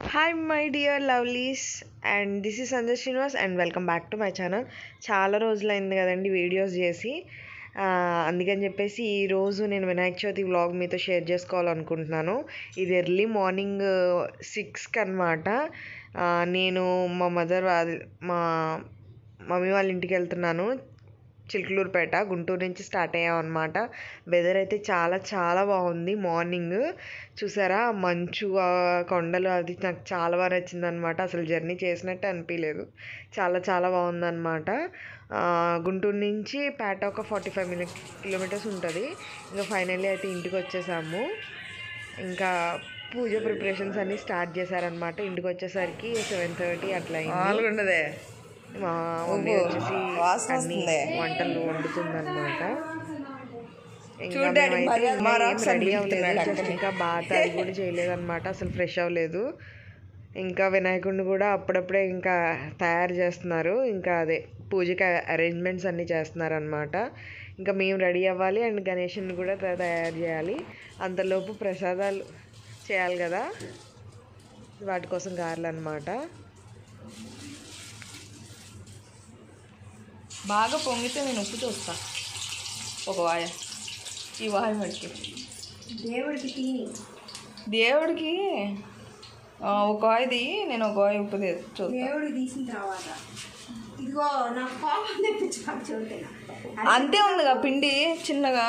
Hi my dear lovelies and this is Sanjay Srinivas and welcome back to my channel చాలా రోజులైంది కదండి videos చేసి ఆ, అందుకని చెప్పేసి ఈరోజు నేను వినాయక చవితి వ్లాగ్ మీతో షేర్ చేసుకోవాలనుకుంటున్నాను ఇది ఎర్లీ మార్నింగ్ సిక్స్కి అనమాట నేను మా మదర్ మా మమ్మీ వాళ్ళ ఇంటికి వెళ్తున్నాను చిలుకలూరుపేట గుంటూరు నుంచి స్టార్ట్ అయ్యాం అనమాట వెదర్ అయితే చాలా చాలా బాగుంది మార్నింగ్ చూసారా మంచు ఆ కొండలు అది నాకు చాలా బాగా నచ్చింది అనమాట అసలు జర్నీ చేసినట్టు అనిపించలేదు చాలా చాలా బాగుందన్నమాట ఆ, గుంటూరు నుంచి పేట ఒక ఫార్టీ ఫైవ్ మినిట్ కిలోమీటర్స్ ఉంటుంది ఇంకా ఫైనల్లీ అయితే ఇంటికి వచ్చేసాము ఇంకా పూజ ప్రిపరేషన్స్ అన్నీ స్టార్ట్ చేశారనమాట ఇంటికి వచ్చేసరికి సెవెన్ థర్టీ అట్లా అయింది మామూలుగా మా మమ్మీ ఓహో, వచ్చేసి వాసన అన్ని వస్తుంది. వంటలు వండుతుందన్నమాట ఇంకా చూడ్డానికి మేమైతే మర్యాద ఇంకా మారాక్స్ ఏం రెడీ అనిపిస్తున్నాడు అవ్వలేదు జస్ట్ అక్కడే. ఇంకా బాత్ అది కూడా చేయలేదన్నమాట అసలు ఫ్రెష్ అవ్వలేదు ఇంకా వినాయకుడిని కూడా అప్పుడప్పుడే ఇంకా తయారు చేస్తున్నారు ఇంకా అదే పూజకి అరేంజ్మెంట్స్ అన్నీ చేస్తున్నారు అనమాట ఇంకా మేము రెడీ అవ్వాలి అండ్ గణేషుని కూడా త- తయారు చేయాలి అంతలోపు ప్రసాదాలు చేయాలి కదా వాటి కోసం గారెలు అనమాట బాగా పొంగితే నేను ఉప్పు చూస్తా ఒక వాయ ఈ వాయ మడికి దేవుడికి తిని దేవుడికి ఆ, ఒక వాయది నేను ఒక వాయ ఉప్పు తీ- చూస్తా దేవుడికి తీసిన తర్వాత ఇదిగో నాకు కోపం తెప్పించాలి చూడలేనా అంతే ఉందిగా పిండి చిన్నగా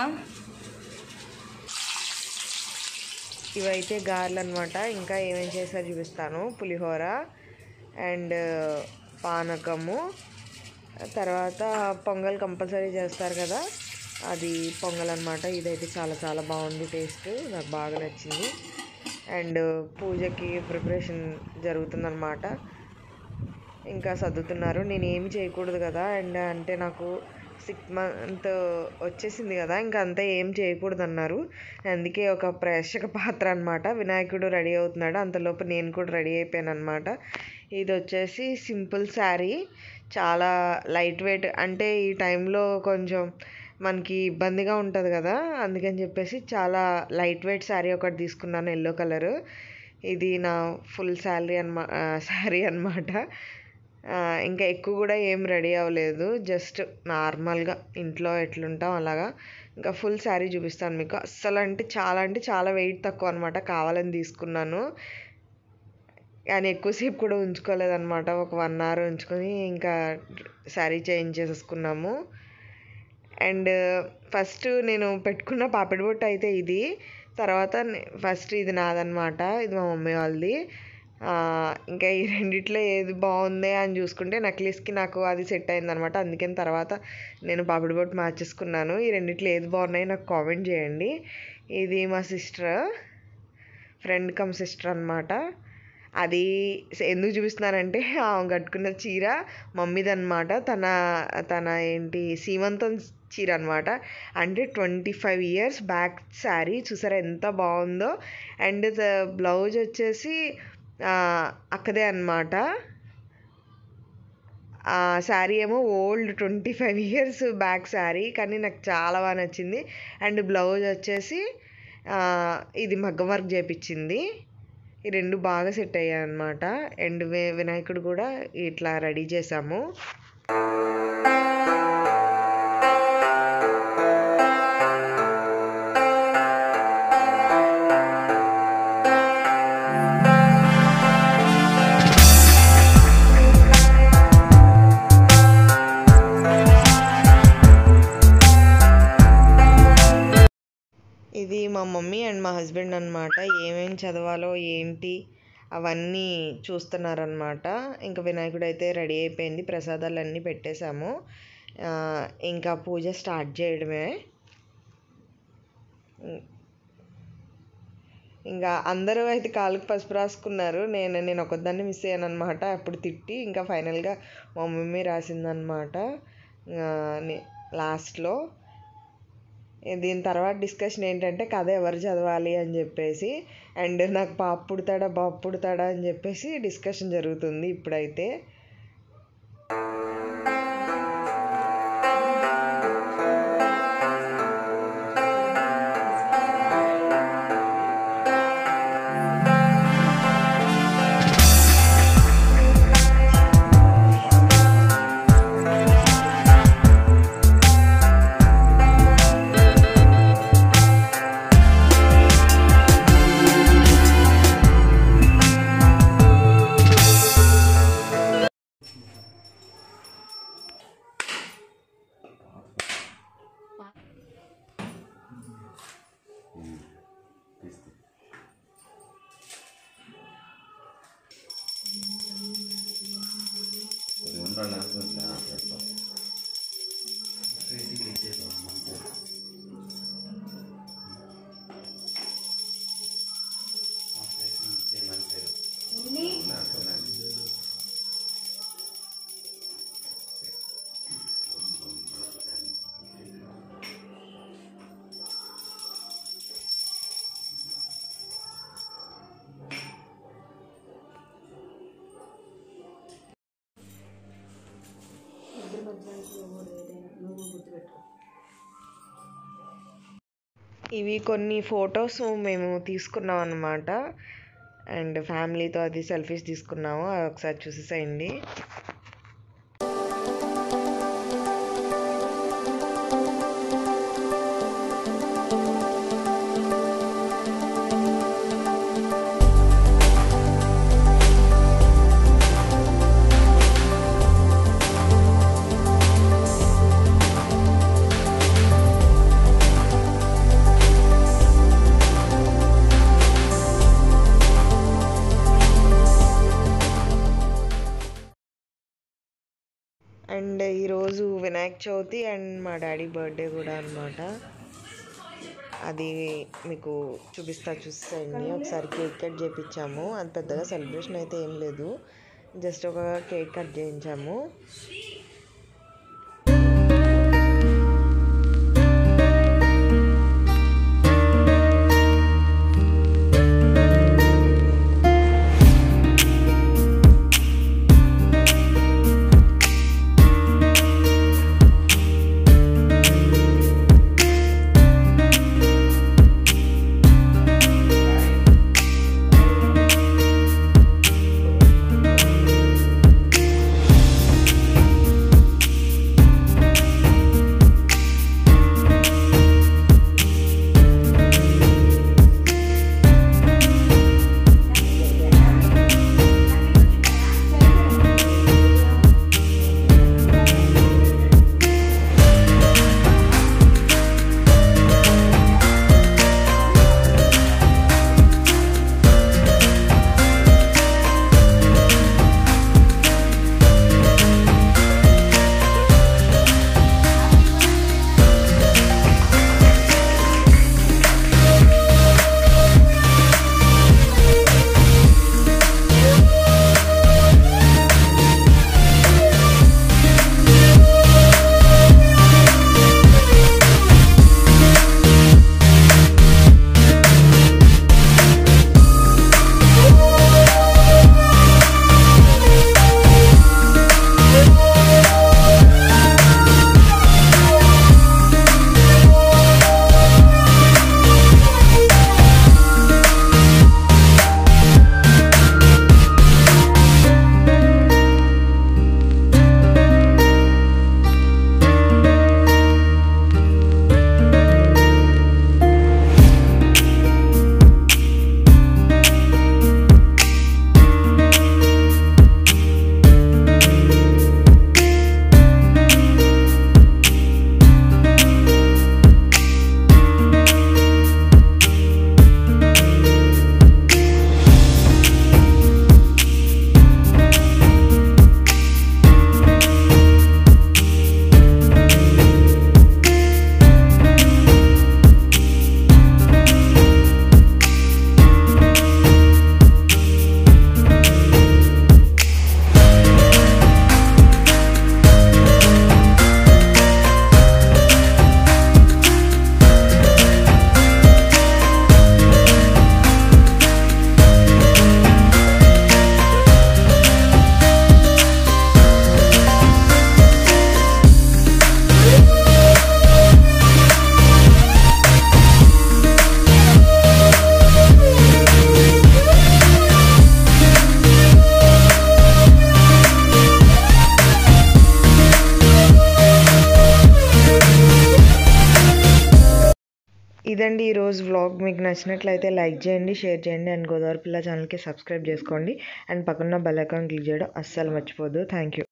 ఇవైతే గారెలు అనమాట ఇంకా ఏమేం చేశారో చూపిస్తాను పులిహోర అండ్ పానకము తర్వాత పొంగల్ కంపల్సరీ చేస్తారు కదా అది పొంగల్ అనమాట ఇదైతే చాలా చాలా బాగుంది టేస్ట్ నాకు బాగా నచ్చింది అండ్ పూజకి ప్రిపరేషన్ జరుగుతుందన్నమాట ఇంకా సర్దుతున్నారు నేను ఏమి చేయకూడదు కదా అండ్ అంటే నాకు సిక్స్ మంత్ వచ్చేసింది కదా ఇంకా అంతా ఏం చేయకూడదు అన్నారు అందుకే ఒక ప్రేక్షక పాత్ర అనమాట వినాయకుడు రెడీ అవుతున్నాడు అంతలోపు నేను కూడా రెడీ అయిపోయాను అనమాట ఇది వచ్చేసి సింపుల్ శారీ చాలా లైట్ వెయిట్ అంటే ఈ టైంలో కొంచెం మనకి ఇబ్బందిగా ఉంటుంది కదా అందుకని చెప్పేసి చాలా లైట్ వెయిట్ శారీ ఒకటి తీసుకున్నాను ఎల్లో కలర్ ఇది నా ఫుల్ శాలరీ అనమా శారీ అనమాట ఇంకా ఎక్కువ కూడా ఏం రెడీ అవ్వలేదు జస్ట్ నార్మల్గా ఇంట్లో ఎట్లుంటాం అలాగా ఇంకా ఫుల్ శారీ చూపిస్తాను మీకు అస్సలు అంటే చాలా అంటే చాలా వెయిట్ తక్కువ అనమాట కావాలని తీసుకున్నాను కానీ ఎక్కువసేపు కూడా ఉంచుకోలేదన్నమాట ఒక వన్ అవర్ ఉంచుకొని ఇంకా శారీ చేంజ్ చేసేసుకున్నాము అండ్ ఫస్ట్ నేను పెట్టుకున్న పాపిడి బొట్టు అయితే ఇది తర్వాత ఫస్ట్ ఇది నాదనమాట ఇది మా మమ్మీ వాళ్ళది ఆ, ఇంకా ఈ రెండిట్లో ఏది బాగుంది అని చూసుకుంటే నెక్లెస్కి నాకు అది సెట్ అయిందనమాట అందుకని తర్వాత నేను పాపిడి బొట్టు మార్చేసుకున్నాను ఈ రెండిట్లో ఏది బాగున్నాయి నాకు కామెంట్ చేయండి ఇది మా సిస్టర్ ఫ్రెండ్ కమ్ సిస్టర్ అనమాట అది ఎందుకు చూపిస్తున్నానంటే ఆమె కట్టుకున్న చీర మమ్మీది అనమాట తన తన ఏంటి సీమంతం చీర అనమాట అంటే twenty five years back sari చూసారా ఎంత బాగుందో అండ్ బ్లౌజ్ వచ్చేసి ఆ, అక్కదే అనమాట ఆ శారీ ఏమో old twenty five years back sari కానీ నాకు చాలా బాగా నచ్చింది అండ్ బ్లౌజ్ వచ్చేసి ఆ, ఇది మగ్గం వర్క్ చేపించింది ఈ రెండు బాగా సెట్ అయ్యాయి అనమాట అండ్ వి- వినాయకుడు కూడా ఇట్లా రెడీ చేసాము ఇది మా మమ్మీ అండ్ మా హస్బెండ్ అనమాట ఏమేం చదవాలో ఏంటి అవన్నీ చూస్తున్నారనమాట ఇంకా వినాయకుడు అయితే రెడీ అయిపోయింది ప్రసాదాలు అన్నీ పెట్టేశాము ఆ, ఇంకా పూజ స్టార్ట్ చేయడమే ఇంకా అందరూ అయితే కాళ్ళకి పసుపు రాసుకున్నారు నేను నేను ఒకదాన్ని మిస్ అయ్యాను అనమాట అప్పుడు తిట్టి ఇంకా ఫైనల్గా మా మమ్మీ రాసిందనమాట లాస్ట్లో దీని తర్వాత డిస్కషన్ ఏంటంటే కథ ఎవరు చదవాలి అని చెప్పేసి అండ్ నాకు పాప పుడతాడా బాబు పుడతాడా అని చెప్పేసి డిస్కషన్ జరుగుతుంది ఇప్పుడైతే ఫ్రెండ్ అనుకుంటున్నా ఇవి కొన్ని ఫొటోస్ మేము తీసుకున్నాం అనమాట అండ్ ఫ్యామిలీతో అది సెల్ఫీస్ తీసుకున్నాము అది ఒకసారి చూసేసేయండి అండ్ ఈరోజు వినాయక చవితి అండ్ మా డాడీ బర్త్డే కూడా అనమాట అది మీకు చూపిస్తా చూసేయండి ఒకసారి కేక్ కట్ చేయించాము అంత పెద్దగా సెలబ్రేషన్ అయితే ఏం లేదు జస్ట్ ఒక కేక్ కట్ చేయించాము ఇదండి ఈరోజు వ్లాగ్ మీకు నచ్చినట్లయితే లైక్ చేయండి షేర్ చేయండి అండ్ గోదావరి పిల్ల ఛానల్కి సబ్స్క్రైబ్ చేసుకోండి అండ్ పక్కన బెల్ ఐకాన్ క్లిక్ చేయడం అస్సలు మర్చిపోద్దు థ్యాంక్ యూ